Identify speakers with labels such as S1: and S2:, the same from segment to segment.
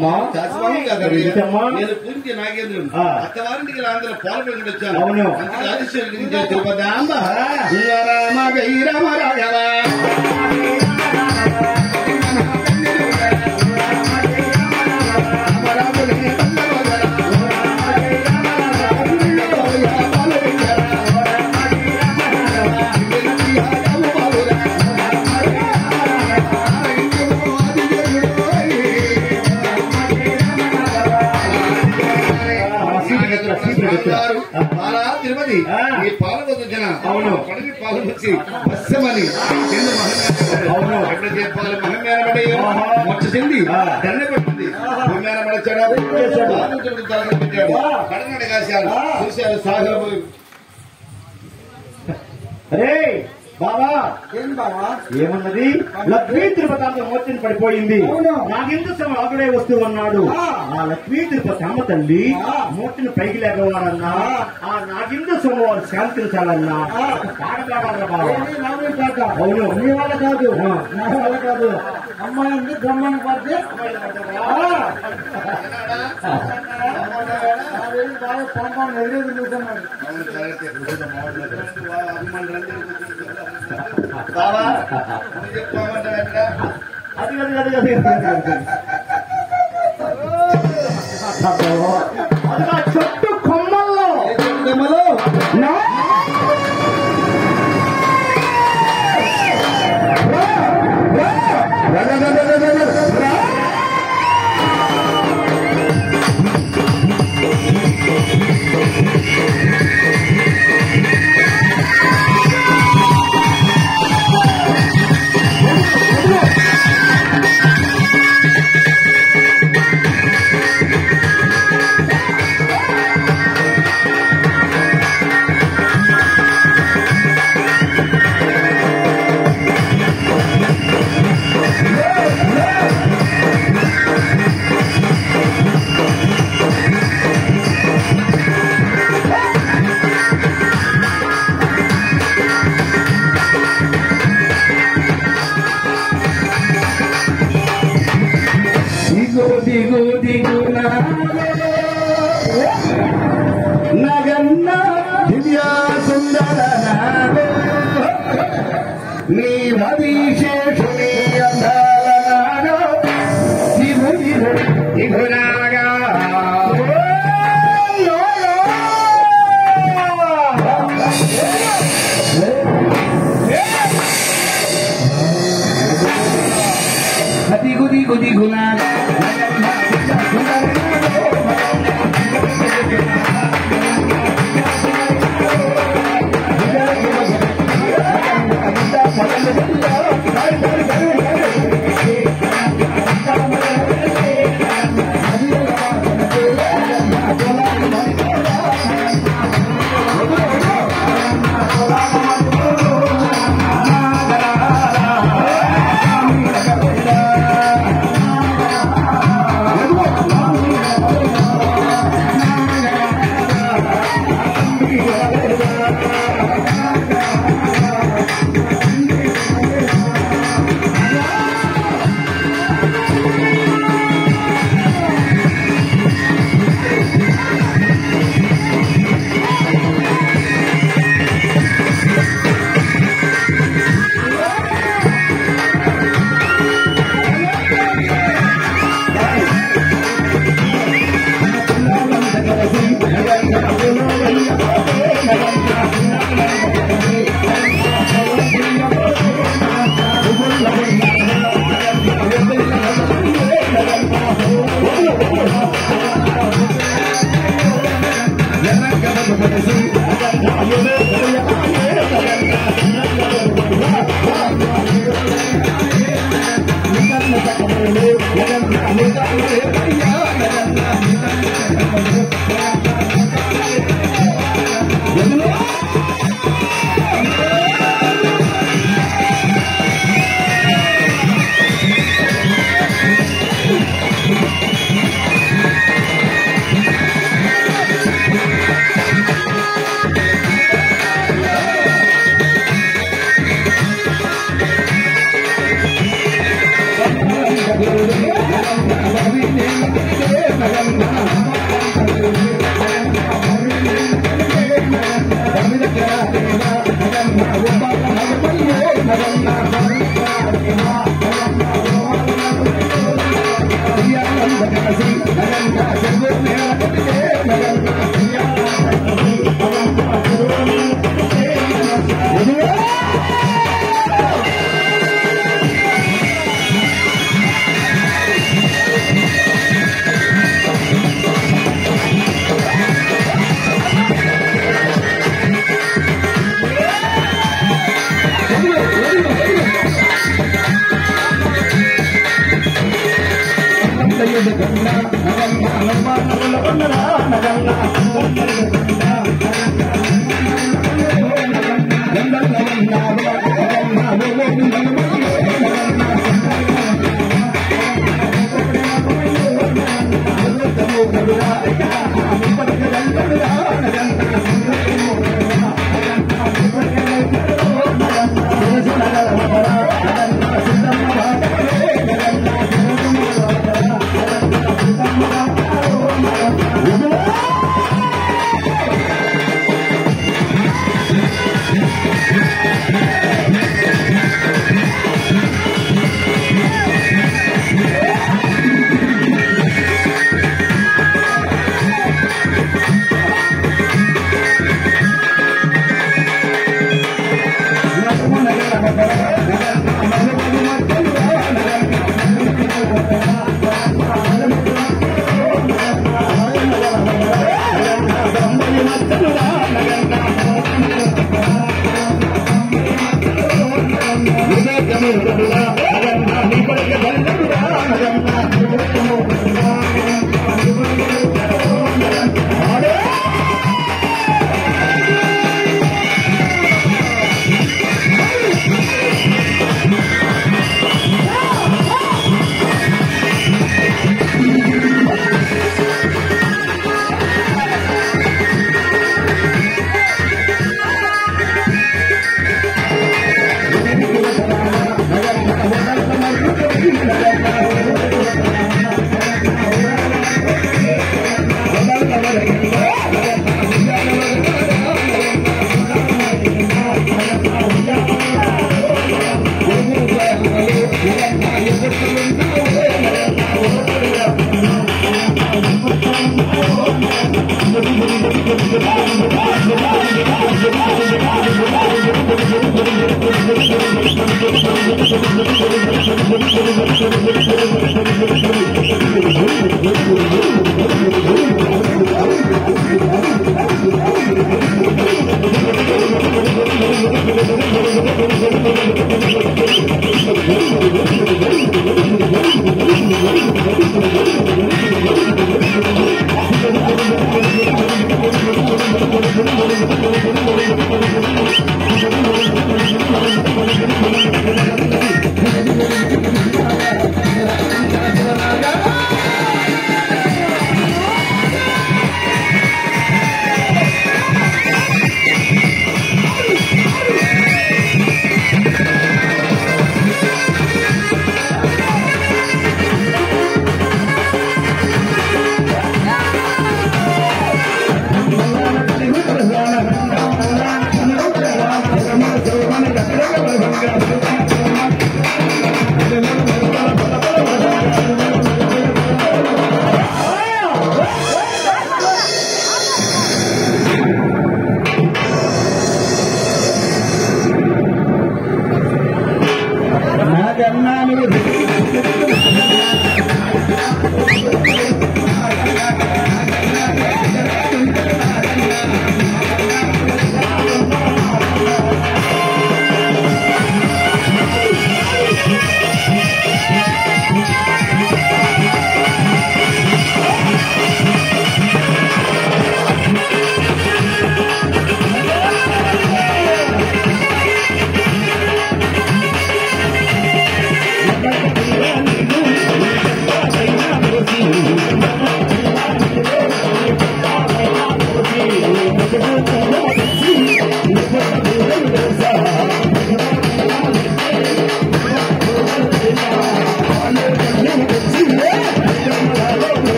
S1: అమ్మా
S2: దాసవాహం కాదు
S1: ఏంటమ్మా?
S2: నేను పూర్తి నాగేంద్రుడు
S1: ఆ.
S2: అత్తవారింటికి ఆంధ్ర పాలు పెట్టుకుని వచ్చాను
S1: అవును.
S2: అందుకే ఆదిశ్వరుడి గురించి తిరుపతి అంబ
S1: ఆ.
S2: రామ గై రామ రాఘవ బాలా తిరుపతి
S1: ఆ.
S2: ఈ పాలు పొందుతున్న
S1: అవును.
S2: పడవి పాలు వచ్చి వస్తమని చెంది
S1: అవును.
S2: ఎప్పుడైతే పాలు మహమేనబడి
S1: ఆహా.
S2: మొచ్చ చెంది
S1: ఆ.
S2: దండ పెట్టింది భూమేనబడచ్చాడు
S1: చేశాడు.
S2: బాలుచుడు తలక పెట్టాడు
S1: ఆ.
S2: కడనడ కాశారు
S1: ఆ.
S2: చూశారు సాగరు
S1: రే బాబా
S3: ఏం బావా
S1: ఏమన్నది లక్ష్మీ తిరుపతి మూర్తిని పడిపోయింది
S3: అవును.
S1: నాకెందుకు సమయం ఆకుడే వస్తూ ఉన్నాడు
S3: ఆ.
S1: ఆ లక్ష్మీ తిరుపతి అమ్మ తల్లి
S3: ఆ.
S1: మూర్తిని పైకి లేకవాలన్నా
S3: ఆ.
S1: ఆ నాకెందుకు సోమవారం శాంతించాలన్నా
S3: ఆ.
S1: పాట పాడాలి బాబా
S3: ఏమీ నా మీద కాక.
S1: అవును.
S3: నీ వల్ల కాదు
S1: ఆ.
S3: నా వల్ల కాదు అమ్మాయి బ్రహ్మాండ పడితే బాగా పంపాను ఎదురేది చూస్తున్నాడు
S2: బావా నువ్వు చెప్పామంటారా
S1: అది అది అది అది అది, అది. అబ్బో. అది ఆ చెట్టు కొమ్మల్లో
S2: చెప్తామలో
S1: నా దిగు దిగు దిగు నగన్న దివ్య సుందర నాడు నీ మదిశేషుని అందాల నాడు దిగు దిగు దిగు నాగా దిగు దిగు దిగు నాగా
S3: Thank you.
S1: ఆ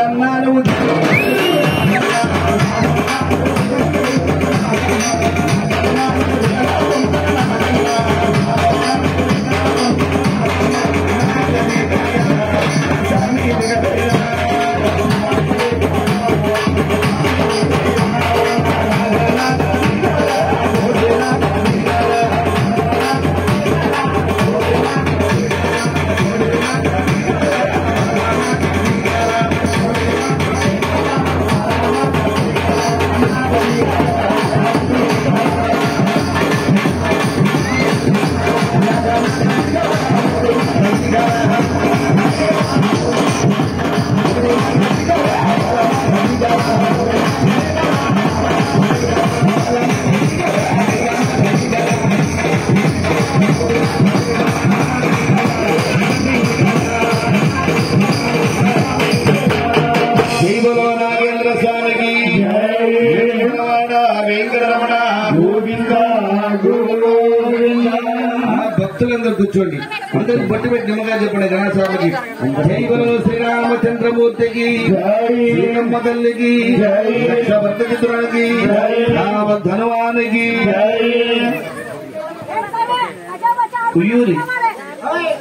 S1: సన్నాలు జైబలో నాగేంద్ర స్వామికి
S2: వెంకటరమణ, వెంకటరమణ
S1: గోవింద గోవింద
S2: ఆ భక్తులందరూ కూర్చోండి అందరికి బట్టి పెట్టి నిమ్మగా చెప్పండి గణేశ్వరులకి
S1: జైబలో శ్రీరామచంద్రమూర్తికి
S2: సీతమ్మ తల్లికి లక్ష భక్తచిత్రులకి
S1: రామ ధనువానికి
S4: కుయ్యూరి
S1: కుయ్యూరి